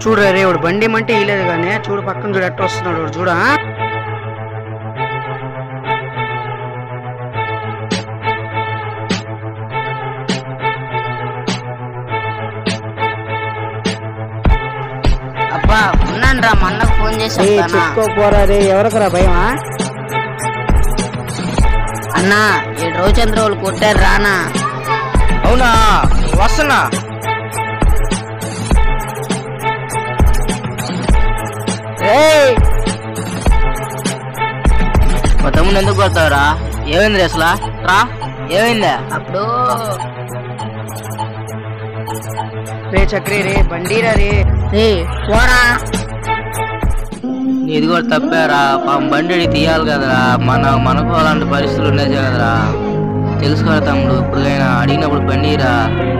చూడు రే వాడు బండి ఏమంటే ఇలేదు కానీ చూడు పక్కన చూడు ఎట్ట వస్తున్నాడు వాడు చూడా అబ్బా ఉన్నాను రా మా అన్నకు ఫోన్ చేసి ఏ వస్తానా చెప్పుకోపోరా రే ఎవరికరా భయమా అన్నా ఈ రవిచంద్ర వాళ్ళు కొట్టారు రానా అవునా వస్తున్నా ఏయ్ మా తమ్ముడు ఎందుకు కొడతావురా ఏమైంది అసలు రా ఏమైందా అప్పుడు రే చక్రి రే బండిరా రే రే పోరా ఇది కూడా తప్పారా పాపం బండి తీయాలి కదరా మన మనకు అలాంటి పరిస్థితులు ఉన్నాయి కదరా తెలుసుకోరా తమ్ముడు ఇప్పుడుకైనా అడిగినప్పుడు బండిరా